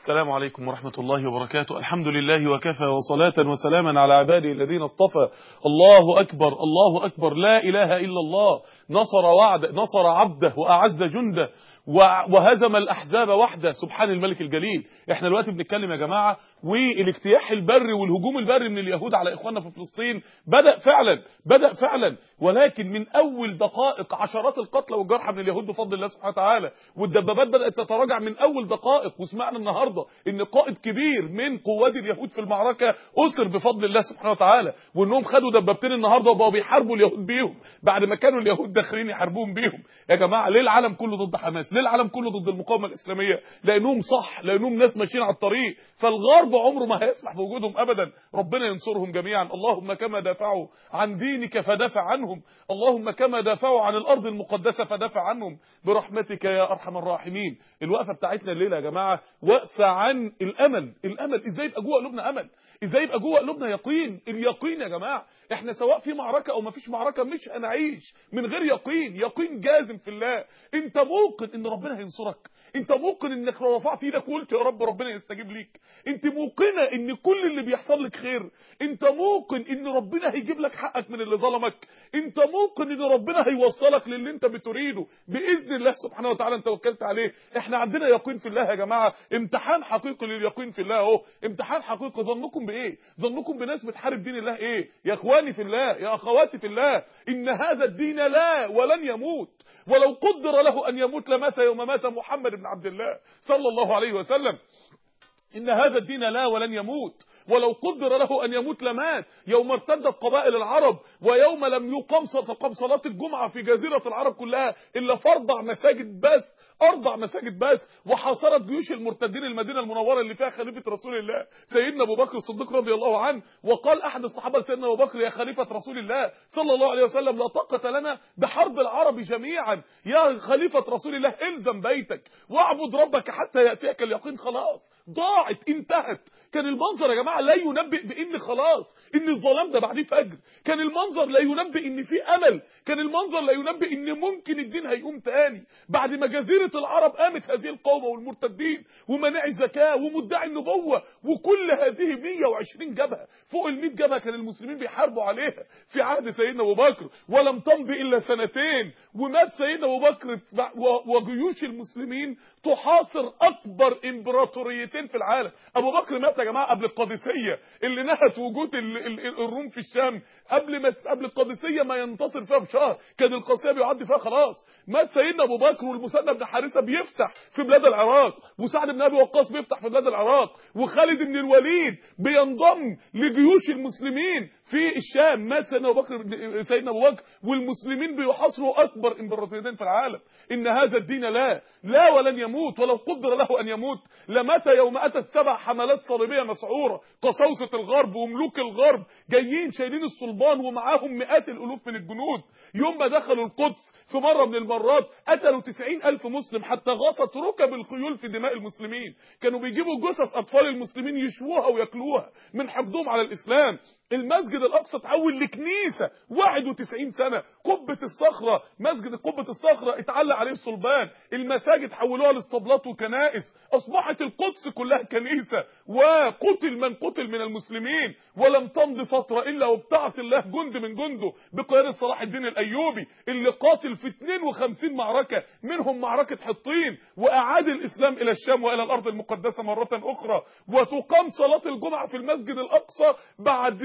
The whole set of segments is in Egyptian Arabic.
السلام عليكم ورحمة الله وبركاته الحمد لله وكفى وصلاة وسلاما على عباده الذين اصطفى الله أكبر الله أكبر لا إله إلا الله نصر وعد نصر عبده وأعز جنده وهزم الأحزاب وحده سبحان الملك الجليل احنا دلوقتي بنتكلم يا جماعة والاجتياح البري والهجوم البري من اليهود على إخواننا في فلسطين بدأ فعلا بدأ فعلا ولكن من أول دقائق عشرات القتلى والجرحى من اليهود بفضل الله سبحانه وتعالى والدبابات بدأت تتراجع من أول دقائق وسمعنا النهاردة إن قائد كبير من قوات اليهود في المعركة أسر بفضل الله سبحانه وتعالى وإنهم خدوا دبابتين النهاردة وبقوا بيحاربوا اليهود بيهم بعد ما كانوا اليهود داخلين يحاربوهم بيهم يا جماعة ليه العالم كله ضد حماس ليه العالم كله ضد المقاومة الإسلامية لأنهم صح لأنهم ناس ماشيين على الطريق فالغرب عمره ما هيسمح بوجودهم أبدا ربنا ينصرهم جميعا اللهم كما دافعوا عن دينك فدافع عنهم اللهم كما دافعوا عن الأرض المقدسة فدافع عنهم برحمتك يا أرحم الراحمين الوقفة بتاعتنا الليلة يا جماعة وقفة عن الأمل الأمل إزاي يبقى جوه قلوبنا أمل ازاي يبقى جوه قلوبنا يقين اليقين يا جماعه احنا سواء في معركه او ما فيش معركه مش هنعيش من غير يقين يقين جازم في الله انت موقن ان ربنا هينصرك انت موقن انك لو رفعت ايدك وقلت يا رب ربنا يستجيب ليك انت موقنه ان كل اللي بيحصل لك خير انت موقن ان ربنا هيجيب لك حقك من اللي ظلمك انت موقن ان ربنا هيوصلك للي انت بتريده باذن الله سبحانه وتعالى انت وكلت عليه احنا عندنا يقين في الله يا جماعه امتحان حقيقي لليقين في الله اهو امتحان حقيقي ظنكم بايه ظنكم بناس بتحارب دين الله ايه يا اخواني في الله يا اخواتي في الله ان هذا الدين لا ولن يموت ولو قدر له ان يموت لمات يوم مات محمد بن عبد الله صلى الله عليه وسلم ان هذا الدين لا ولن يموت ولو قدر له أن يموت لمات يوم ارتدت قبائل العرب ويوم لم يقام تقام صلاة الجمعة في جزيرة العرب كلها إلا في أربع مساجد بس أربع مساجد بس وحاصرت جيوش المرتدين المدينة المنورة اللي فيها خليفة رسول الله سيدنا أبو بكر الصديق رضي الله عنه وقال أحد الصحابة لسيدنا أبو بكر يا خليفة رسول الله صلى الله عليه وسلم لا طاقة لنا بحرب العرب جميعا يا خليفة رسول الله الزم بيتك واعبد ربك حتى يأتيك اليقين خلاص ضاعت انتهت كان المنظر يا جماعة لا ينبئ بان خلاص ان الظلام ده بعديه فجر كان المنظر لا ينبئ ان في امل كان المنظر لا ينبئ ان ممكن الدين هيقوم تاني بعد ما جزيرة العرب قامت هذه القومة والمرتدين ومناع الزكاة ومدعي النبوة وكل هذه 120 جبهة فوق ال 100 جبهة كان المسلمين بيحاربوا عليها في عهد سيدنا ابو بكر ولم تمضي الا سنتين ومات سيدنا ابو بكر وجيوش المسلمين تحاصر اكبر امبراطوريتين في العالم ابو بكر مات يا جماعه قبل القادسيه اللي نهت وجود ال ال الروم في الشام قبل ما قبل القادسيه ما ينتصر فيها بشهر كان القادسيه بيعدي فيها خلاص مات سيدنا ابو بكر والمثنى بن حارثه بيفتح في بلاد العراق وسعد بن ابي وقاص بيفتح في بلاد العراق وخالد بن الوليد بينضم لجيوش المسلمين في الشام مات سيدنا ابو بكر سيدنا ابو بكر والمسلمين بيحاصروا اكبر امبراطوريتين في العالم ان هذا الدين لا لا ولن يموت ولو قدر له ان يموت لمات يوم اتت سبع حملات صليبيه مسعوره قساوسه الغرب وملوك الغرب جايين شايلين الصلبان ومعاهم مئات الالوف من الجنود يوم ما دخلوا القدس في مره من المرات قتلوا 90 الف مسلم حتى غصت ركب الخيول في دماء المسلمين كانوا بيجيبوا جثث اطفال المسلمين يشووها وياكلوها من حقدهم على الاسلام المسجد الاقصى تحول لكنيسه 91 سنه قبه الصخره مسجد قبه الصخره اتعلق عليه الصلبان المساجد حولوها لاسطبلات وكنائس اصبحت القدس كلها كنيسه وقتل من قتل من المسلمين ولم تمض فتره الا وابتعث الله جند من جنده بقياده صلاح الدين الايوبي اللي قاتل في 52 معركه منهم معركه حطين واعاد الاسلام الى الشام والى الارض المقدسه مره اخرى وتقام صلاه الجمعه في المسجد الاقصى بعد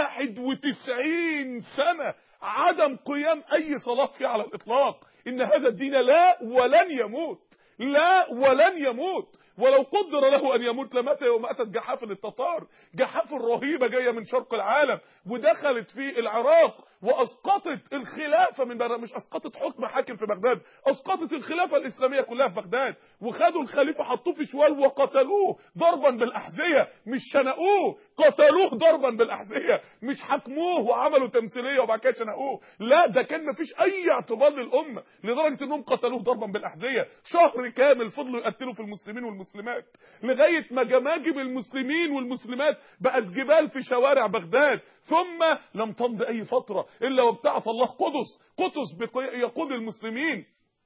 91 سنة عدم قيام أي صلاة فيه على الإطلاق إن هذا الدين لا ولن يموت لا ولن يموت ولو قدر له ان يموت لمات يوم اتت جحافل التتار جحافل رهيبه جايه من شرق العالم ودخلت في العراق واسقطت الخلافه من بغداد مش اسقطت حكم حاكم في بغداد اسقطت الخلافه الاسلاميه كلها في بغداد وخدوا الخليفه حطوه في شوال وقتلوه ضربا بالاحذيه مش شنقوه قتلوه ضربا بالاحذيه مش حكموه وعملوا تمثيليه وبعد كده شنقوه لا ده كان مفيش اي اعتبار للامه لدرجه انهم قتلوه ضربا بالاحذيه شهر كامل فضلوا يقتلوا في المسلمين والمسلمات لغايه ما جماجم المسلمين والمسلمات بقت جبال في شوارع بغداد ثم لم تمض اي فتره الا وابتعث الله قدس قدس يقود المسلمين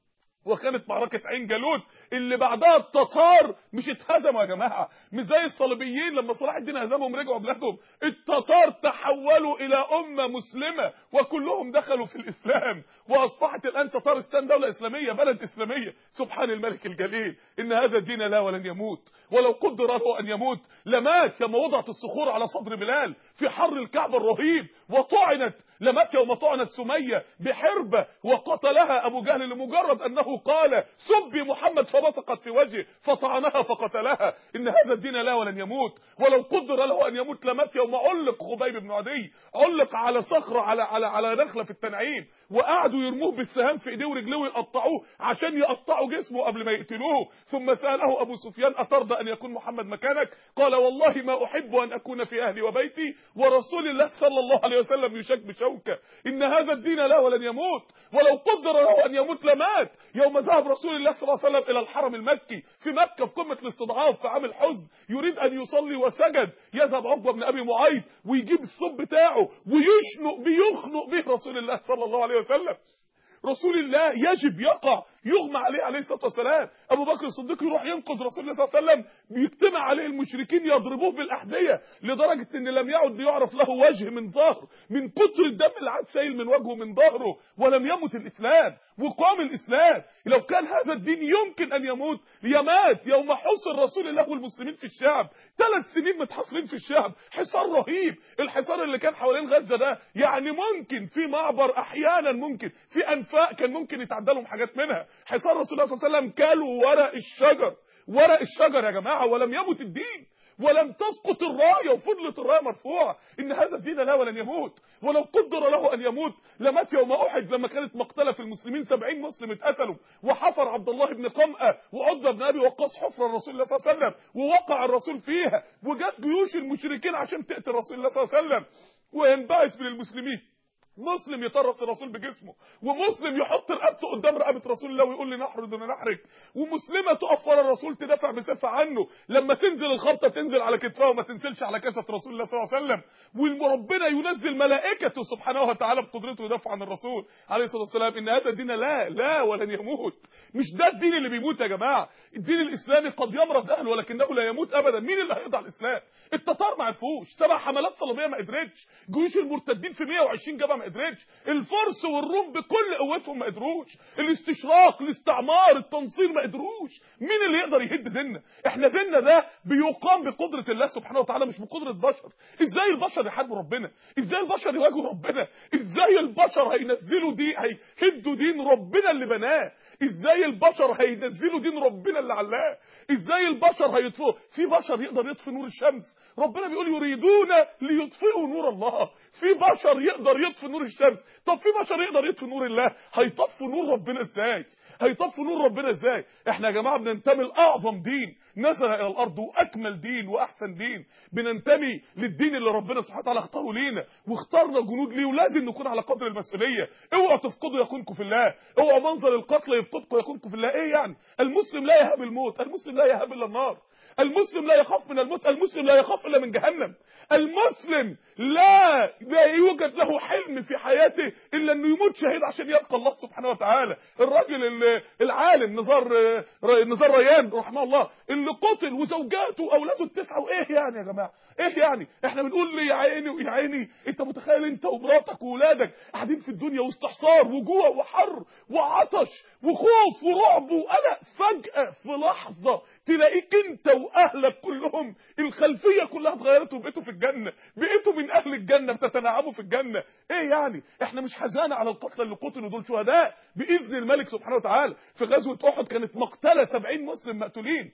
وكانت معركة عين جالوت اللي بعدها التتار مش اتهزموا يا جماعة مش زي الصليبيين لما صلاح الدين هزمهم رجعوا بلادهم التتار تحولوا إلى أمة مسلمة وكلهم دخلوا في الإسلام وأصبحت الآن تتارستان دولة إسلامية بلد إسلامية سبحان الملك الجليل إن هذا الدين لا ولن يموت ولو قدر له أن يموت لمات كما وضعت الصخور على صدر بلال في حر الكعبة الرهيب وطعنت لمات يوم طعنت سمية بحربة وقتلها أبو جهل لمجرد أنه قال سبي محمد فبصقت في وجهه فطعنها فقتلها إن هذا الدين لا ولن يموت ولو قدر له أن يموت لمات يوم علق خبيب بن عدي علق على صخرة على على على نخلة في التنعيم وقعدوا يرموه بالسهام في ايديه ورجليه ويقطعوه عشان يقطعوا جسمه قبل ما يقتلوه ثم سأله أبو سفيان أترضى أن يكون محمد مكانك قال والله ما أحب أن أكون في أهلي وبيتي ورسول الله صلى الله عليه وسلم يشك بشوكة إن هذا الدين لا ولن يموت ولو قدر له أن يموت لمات يوم ذهب رسول الله صلى الله عليه وسلم إلى الحرم المكي في مكة في قمة الاستضعاف في عام الحزن يريد أن يصلي وسجد يذهب عقبة بن أبي معيط ويجيب الصب بتاعه ويشنق بيخنق به رسول الله صلى الله عليه وسلم رسول الله يجب يقع يغمى عليه عليه الصلاه والسلام ابو بكر الصديق يروح ينقذ رسول الله صلى الله عليه وسلم بيجتمع عليه المشركين يضربوه بالاحذيه لدرجه ان لم يعد يعرف له وجه من ظهر من كتر الدم اللي عاد سايل من وجهه من ظهره ولم يمت الاسلام وقام الاسلام لو كان هذا الدين يمكن ان يموت يمات يوم حصر رسول الله والمسلمين في الشعب ثلاث سنين متحصرين في الشعب حصار رهيب الحصار اللي كان حوالين غزه ده يعني ممكن في معبر احيانا ممكن في انفاق كان ممكن يتعدى لهم حاجات منها حصار رسول الله صلى الله عليه وسلم كلوا ورق الشجر ورق الشجر يا جماعه ولم يمت الدين ولم تسقط الرايه وفضلت الرايه مرفوعه ان هذا الدين لا ولن يموت ولو قدر له ان يموت لمات يوم احد لما كانت مقتله في المسلمين 70 مسلم اتقتلوا وحفر عبد الله بن قمأه وعتبه بن ابي وقاص حفر الرسول الله صلى الله عليه وسلم ووقع الرسول فيها وجت جيوش المشركين عشان تقتل رسول الله صلى الله عليه وسلم وينبعث من المسلمين مسلم يطرس الرسول بجسمه ومسلم يحط رقبته قدام رقبه رسول الله ويقول لي نحرد ونحرج ومسلمه تقف ورا الرسول تدافع بسيفها عنه لما تنزل الخبطه تنزل على كتفها وما تنزلش على كاسه رسول الله صلى الله عليه وسلم وربنا ينزل ملائكته سبحانه وتعالى بقدرته يدافع عن الرسول عليه الصلاه والسلام ان هذا الدين لا لا ولن يموت مش ده الدين اللي بيموت يا جماعه الدين الاسلامي قد يمرض اهله ولكنه لا يموت ابدا مين اللي هيقضي على الاسلام التتار ما عرفوش سبع حملات صليبيه ما قدرتش جيوش المرتدين في 120 جبهه ما قدرتش الفرس والروم بكل قوتهم ما قدروش الاستشراق الاستعمار التنصير ما قدروش مين اللي يقدر يهد ديننا احنا ديننا ده بيقام بقدره الله سبحانه وتعالى مش بقدره بشر ازاي البشر يحاربوا ربنا ازاي البشر يواجهوا ربنا ازاي البشر هينزلوا دي هيهدوا دين ربنا اللي بناه ازاي البشر هينزلوا دين ربنا اللي علاه ازاي البشر هيطفئوا في بشر يقدر يطفي نور الشمس ربنا بيقول يريدون ليطفئوا نور الله في بشر يقدر يطفي نور الشمس طب في بشر يقدر يطفي نور الله هيطفوا نور ربنا ازاي هيطفوا نور ربنا ازاي احنا يا جماعه بننتمي لاعظم دين نزل الى الارض واكمل دين واحسن دين بننتمي للدين اللي ربنا سبحانه وتعالى اختاره لينا واختارنا جنود ليه ولازم نكون على قدر المسؤوليه اوعوا تفقدوا يكونكم في الله اوعوا منظر القتل يفقدكم يكونكم في الله ايه يعني المسلم لا يهاب الموت المسلم لا يهاب الا النار المسلم لا يخاف من الموت المسلم لا يخاف الا من جهنم المسلم لا لا يوجد له حلم في حياته الا انه يموت شهيد عشان يلقى الله سبحانه وتعالى الراجل العالم نزار نزار ريان رحمه الله اللي قتل وزوجاته واولاده التسعه وايه يعني يا جماعه ايه يعني احنا بنقول لي يا عيني ويا عيني انت متخيل انت ومراتك واولادك قاعدين في الدنيا وسط حصار وجوع وحر وعطش وخوف ورعب وقلق فجاه في لحظه تلاقيك انت واهلك كلهم الخلفيه كلها اتغيرت وبقيتوا في الجنه بقيتوا من اهل الجنه بتتنعموا في الجنه ايه يعني احنا مش حزانه على القتلى اللي قتلوا دول شهداء باذن الملك سبحانه وتعالى في غزوه احد كانت مقتله 70 مسلم مقتولين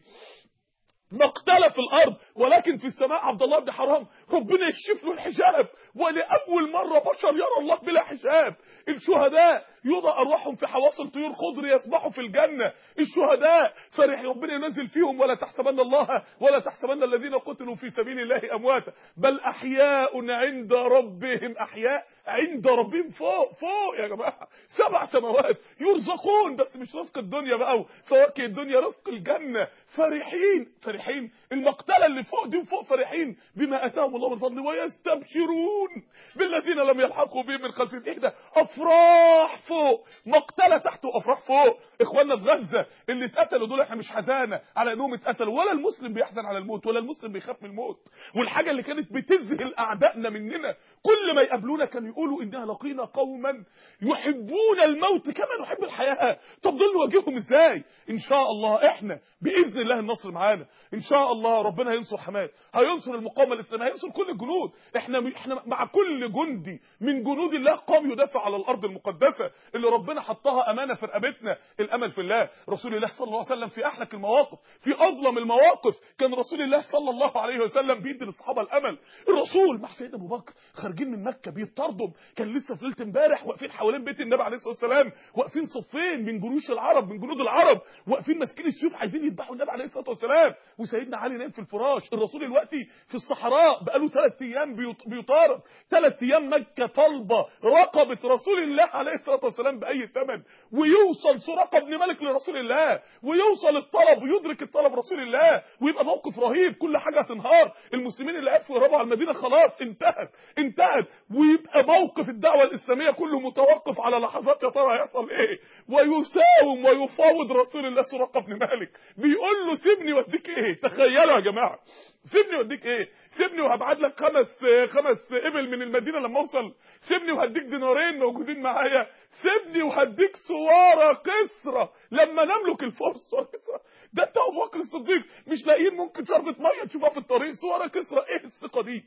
مقتله في الارض ولكن في السماء عبد الله بن حرام ربنا يكشف له الحجاب ولاول مره بشر يرى الله بلا حجاب الشهداء يوضع ارواحهم في حواصل طيور خضر يسبحوا في الجنه الشهداء فرح ربنا ينزل فيهم ولا تحسبن الله ولا تحسبن الذين قتلوا في سبيل الله امواتا بل احياء عند ربهم احياء عند ربهم فوق فوق يا جماعه سبع سماوات يرزقون بس مش رزق الدنيا بقى فواكه الدنيا رزق الجنه فرحين فرحين المقتله اللي فوق دي فوق فرحين بما اتاهم الله من فضله ويستبشرون بالذين لم يلحقوا بهم من خلفهم ايه ده افراح فوق مقتله تحت وافراح فوق اخواننا في غزه اللي اتقتلوا دول احنا مش حزانه على انهم اتقتلوا ولا المسلم بيحزن على الموت ولا المسلم بيخاف من الموت والحاجه اللي كانت بتذهل اعدائنا مننا كل ما يقابلونا كانوا يقولوا اننا لقينا قوما يحبون الموت كما نحب الحياه طب دول نواجههم ازاي ان شاء الله احنا باذن الله النصر معانا ان شاء الله ربنا هينصر حماس هينصر المقاومه الاسلاميه هينصر كل الجنود احنا احنا مع كل جندي من جنود الله قام يدافع على الارض المقدسه اللي ربنا حطها امانه في رقبتنا الامل في الله رسول الله صلى الله عليه وسلم في احلك المواقف في اظلم المواقف كان رسول الله صلى الله عليه وسلم بيدي للصحابه الامل الرسول مع سيدنا ابو بكر خارجين من مكه بيطردوا كان لسه في ليله امبارح واقفين حوالين بيت النبي عليه الصلاه والسلام واقفين صفين من جيوش العرب من جنود العرب واقفين ماسكين السيوف عايزين يذبحوا النبي عليه الصلاه والسلام وسيدنا علي نايم في الفراش الرسول دلوقتي في الصحراء بقاله ثلاث ايام بيط- بيطارد ثلاث ايام مكه طالبه رقبه رسول الله عليه الصلاه والسلام باي ثمن ويوصل سراقه بن مالك لرسول الله ويوصل الطلب ويدرك الطلب رسول الله ويبقى موقف رهيب كل حاجه هتنهار المسلمين اللي عرفوا يهربوا على المدينه خلاص انتهت انتهت ويبقى موقف الدعوه الاسلاميه كله متوقف على لحظات يا ترى هيحصل ايه ويساوم ويفاوض رسول الله سراقه بن مالك بيقول له سيبني واديك ايه تخيلوا يا جماعه سيبني واديك ايه سيبني وهبعت لك خمس خمس ابل من المدينه لما اوصل سيبني وهديك دينارين موجودين معايا سيبني وهديك سواره كسرى لما نملك الفرس سواره كسرى ده انت ابو بكر الصديق مش لاقيين ممكن شربة ميه تشوفها في الطريق سواره كسرى ايه الثقه دي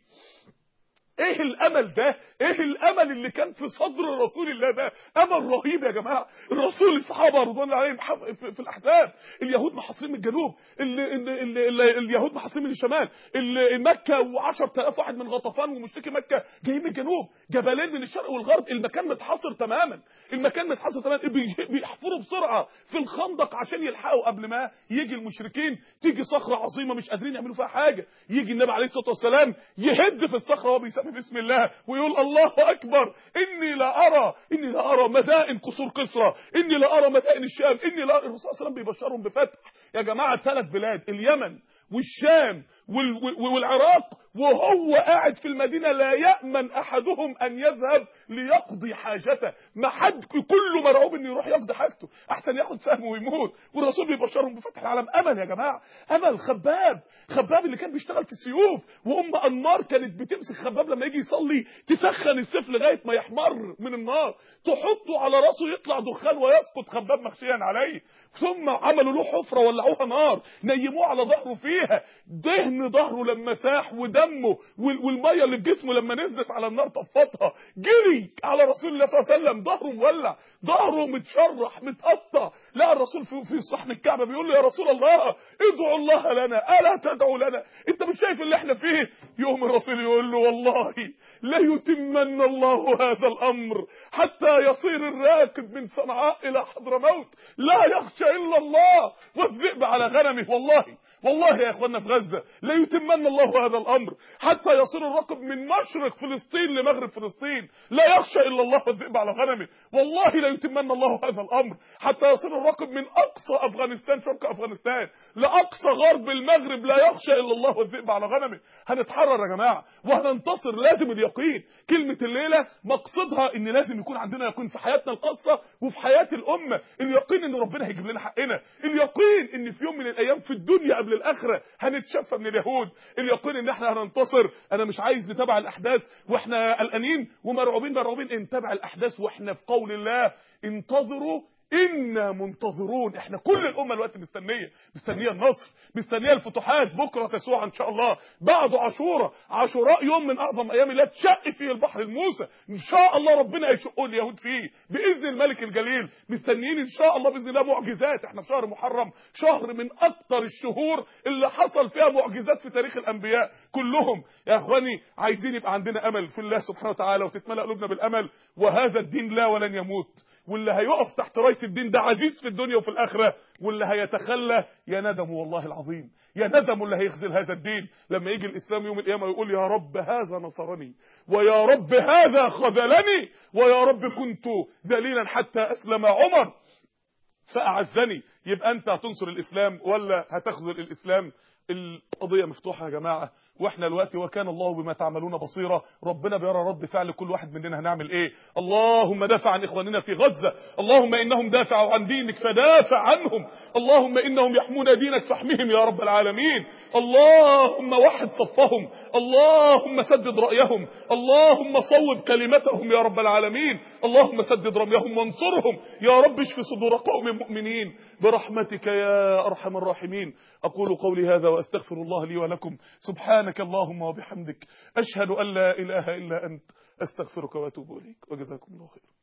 ايه الامل ده ايه الامل اللي كان في صدر رسول الله ده امل رهيب يا جماعه الرسول الصحابه رضوان الله عليهم حف- في, في الاحزاب اليهود محاصرين من الجنوب ال ال ال ال اليهود محاصرين من الشمال ال- مكه و10000 واحد من غطفان ومشركي مكه جايين من الجنوب جبلين من الشرق والغرب المكان متحاصر تماما المكان متحاصر تماما بي- بيحفروا بسرعه في الخندق عشان يلحقوا قبل ما يجي المشركين تيجي صخره عظيمه مش قادرين يعملوا فيها حاجه يجي النبي عليه الصلاه والسلام يهد في الصخره وهو بيسمي بسم الله ويقول الله اكبر اني لا ارى اني لا ارى مدائن قصور كسرى اني لا ارى مدائن الشام اني لا الرسول صلى الله عليه وسلم بيبشرهم بفتح يا جماعه ثلاث بلاد اليمن والشام وال- وال- والعراق وهو قاعد في المدينه لا يامن احدهم ان يذهب ليقضي حاجته ما حد كله مرعوب انه يروح يقضي حاجته احسن ياخد سهم ويموت والرسول بيبشرهم بفتح العالم امل يا جماعه امل خباب خباب اللي كان بيشتغل في السيوف وام انمار كانت بتمسك خباب لما يجي يصلي تسخن السيف لغايه ما يحمر من النار تحطه على راسه يطلع دخان ويسقط خباب مغشيا عليه ثم عملوا له حفره ولعوها نار نيموه على ظهره فيها دهن ظهره لما ساح ودمه وال- والميه اللي في جسمه لما نزلت على النار طفتها جري على رسول الله صلى الله عليه وسلم ظهره مولع ظهره متشرح متقطع لقى الرسول في, في صحن الكعبه بيقول له يا رسول الله ادعوا الله لنا الا تدعوا لنا انت مش شايف اللي احنا فيه يوم الرسول يقول له والله ليتمن الله هذا الامر حتى يصير الراكب من صنعاء الى حضرموت لا يخشى الا الله والذئب على غنمه والله والله يا اخوانا في غزه ليتمن الله هذا الامر حتى يصير الراكب من مشرق فلسطين لمغرب فلسطين لا يخشى الا الله والذئب على غنمه والله ليتمن الله هذا الامر حتى يصير الراكب من اقصى افغانستان شرق افغانستان لاقصى غرب المغرب لا يخشى الا الله والذئب على غنمه هنتحرر يا جماعه وهننتصر لازم اليقين كلمه الليله مقصدها ان لازم يكون عندنا يقين في حياتنا الخاصه وفي حياه الامه اليقين ان ربنا هيجيب لنا حقنا اليقين ان في يوم من الايام في الدنيا قبل الاخره هنتشفى من اليهود اليقين ان احنا هننتصر انا مش عايز نتابع الاحداث واحنا قلقانين ومرعوبين مرعوبين نتابع الاحداث واحنا في قول الله انتظروا إنا منتظرون احنا كل الأمة الوقت مستنية مستنية النصر مستنية الفتوحات بكرة تسوع إن شاء الله بعد عاشوراء عاشوراء يوم من أعظم أيام الله تشق فيه البحر الموسى إن شاء الله ربنا هيشقوا اليهود فيه بإذن الملك الجليل مستنيين إن شاء الله بإذن الله معجزات احنا في شهر محرم شهر من أكتر الشهور اللي حصل فيها معجزات في تاريخ الأنبياء كلهم يا إخواني عايزين يبقى عندنا أمل في الله سبحانه وتعالى وتتملأ قلوبنا بالأمل وهذا الدين لا ولن يموت واللي هيقف تحت رايه الدين ده عزيز في الدنيا وفي الاخره واللي هيتخلى يا ندم والله العظيم يا ندم اللي هيخذل هذا الدين لما يجي الاسلام يوم القيامه ويقول يا رب هذا نصرني ويا رب هذا خذلني ويا رب كنت ذليلا حتى اسلم عمر فاعزني يبقى انت هتنصر الاسلام ولا هتخذل الاسلام القضيه مفتوحه يا جماعه واحنا دلوقتي وكان الله بما تعملون بصيرا ربنا بيرى رد فعل كل واحد مننا هنعمل ايه اللهم دافع عن اخواننا في غزه اللهم انهم دافعوا عن دينك فدافع عنهم اللهم انهم يحمون دينك فاحمهم يا رب العالمين اللهم وحد صفهم اللهم سدد رايهم اللهم صوب كلمتهم يا رب العالمين اللهم سدد رميهم وانصرهم يا رب اشف صدور قوم مؤمنين برحمتك يا ارحم الراحمين اقول قولي هذا واستغفر الله لي ولكم سبحان سبحانك اللهم وبحمدك أشهد أن لا إله إلا أنت أستغفرك وأتوب إليك وجزاكم الله خيرا